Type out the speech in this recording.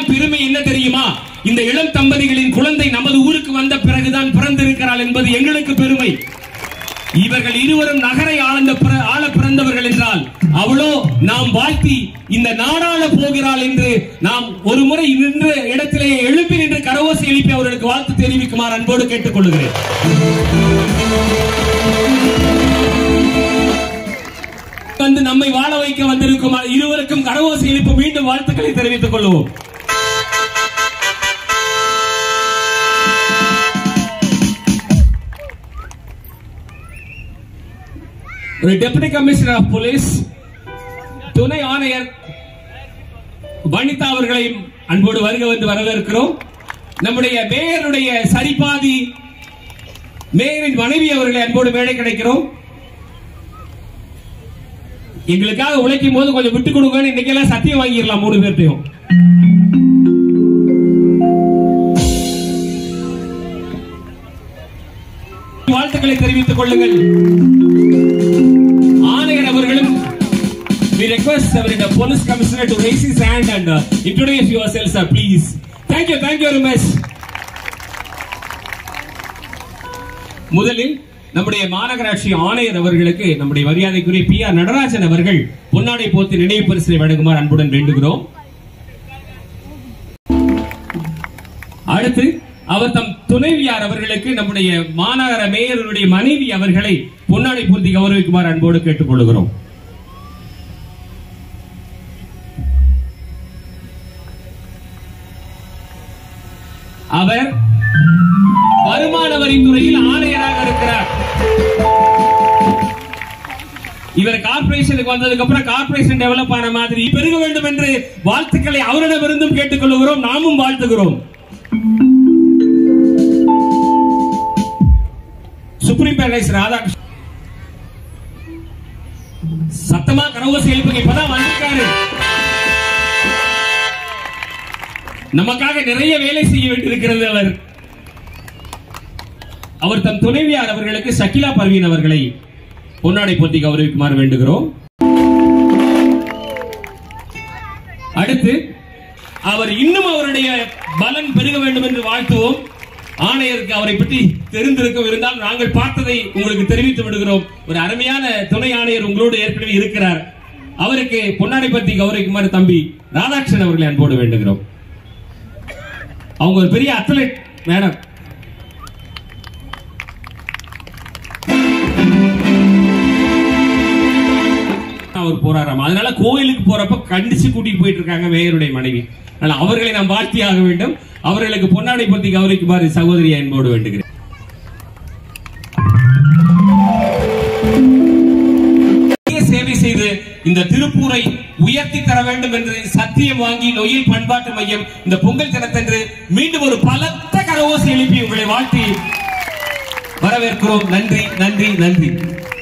விடைத்தால் பெருமை என்ன தெரியுமா இந்த இளம் தம்பதிகளின் குழந்தை நமது ஊருக்கு வந்த பிறகுதான் பிறந்திருக்கிறாள் என்பது எங்களுக்கு பெருமை இவர்கள் இருவரும் நகரை ஆழ்ந்த பிற- ஆள பிறந்தவர்கள் என்றால் அவளோ நாம் வாழ்த்தி இந்த நாடாள போகிறாள் என்று நாம் ஒரு முறை நின்ற இடத்திலே எழுப்பி நின்று கரவோசை எழுப்பி அவர்களுக்கு வாழ்த்து தெரிவிக்குமாறு அன்போடு கேட்டுக் கொள்கிறேன் வந்து நம்மை வாழ வைக்க வந்திருக்கும் இருவருக்கும் கரவோசை எழுப்பி மீண்டும் வாழ்த்துக்களை தெரிவித்துக் கொள்வோம் ஒரு டெபுட்டி கமிஷனர் ஆஃப் போலீஸ் துணை ஆணையர் வனிதா அவர்களையும் அன்போடு வருக வந்து வரவேற்கிறோம் நம்முடைய மேயருடைய சரிபாதி மேயரின் மனைவி அவர்களை அன்போடு மேடை கிடைக்கிறோம் எங்களுக்காக உழைக்கும் போது கொஞ்சம் விட்டு கொடுங்கன்னு இன்னைக்கெல்லாம் சத்தியம் வாங்கிடலாம் மூணு பேர்ட்டையும் வாழ்த்துக்களை தெரிவித்துக் கொள்ளுங்கள் ஆணையர் அவர்களும் we request our the police commissioner to raise his hand and uh, introduce yourself sir please thank you thank you very much முதலில் நம்முடைய மாநகராட்சி ஆணையர் அவர்களுக்கு நம்முடைய மரியாதைக்குரிய பி ஆர் நடராஜன் அவர்கள் பொன்னாடை போத்து நினைவு பரிசினை வழங்குமாறு அன்புடன் வேண்டுகிறோம் அடுத்து அவர் தம் துணைவியார் அவர்களுக்கு நம்முடைய மாநகர மேயருடைய மனைவி அவர்களை பொன்னாடை பூர்த்தி கௌரவிக்குமாறு அன்போடு கேட்டுக்கொள்கிறோம் அவர் வருமான வரித்துறையில் ஆணையராக இருக்கிறார் இவர் கார்பரேஷனுக்கு வந்ததுக்கு அப்புறம் கார்பரேஷன் டெவலப் ஆன மாதிரி பெருக வேண்டும் என்று வாழ்த்துக்களை அவரிடமிருந்தும் கேட்டுக்கொள்கிறோம் நாமும் வாழ்த்துகிறோம் சுப்ரீம் பேரடைஸ் ராதாகிருஷ்ணன் சத்தமா கரவோசி எழுப்புங்க இப்பதான் வந்திருக்காரு நமக்காக நிறைய வேலை செய்ய வேண்டியிருக்கிறது அவர் அவர் தம் துணைவியார் அவர்களுக்கு ஷக்கிலா பர்வீன் அவர்களை பொன்னாடை போட்டி கௌரவிக்குமாறு வேண்டுகிறோம் அடுத்து அவர் இன்னும் அவருடைய பலன் பெருக வேண்டும் என்று வாழ்த்துவோம் ஆணையருக்கு அவரை பற்றி தெரிந்திருக்கும் இருந்தால் நாங்கள் பார்த்ததை உங்களுக்கு தெரிவித்து விடுகிறோம் ஒரு அருமையான துணை ஆணையர் உங்களோடு ஏற்கனவே இருக்கிறார் அவருக்கு பொன்னாடை பத்தி கௌரவிக்குமாறு தம்பி ராதாகிருஷ்ணன் அவர்களை அன்போடு வேண்டுகிறோம் அவங்க ஒரு பெரிய அத்லெட் மேடம் அவர் போறாராம் அதனால கோயிலுக்கு போறப்ப கண்டிச்சு கூட்டிட்டு போயிட்டு இருக்காங்க மேயருடைய மனைவி அதனால அவர்களை நாம் வாழ்த்தியாக வேண்டும் அவர்களுக்கு பொன்னாடை பத்தி கௌரவிக்குமாறு சகோதரி அன்போடு வேண்டுகிறேன் பெரிய சேவை செய்து இந்த திருப்பூரை உயர்த்தி தர வேண்டும் என்று சத்தியம் வாங்கி நொயில் பண்பாட்டு மையம் இந்த பொங்கல் தினத்தன்று மீண்டும் ஒரு பலத்த கரவோசை எழுப்பி உங்களை வாழ்த்தி வரவேற்கிறோம் நன்றி நன்றி நன்றி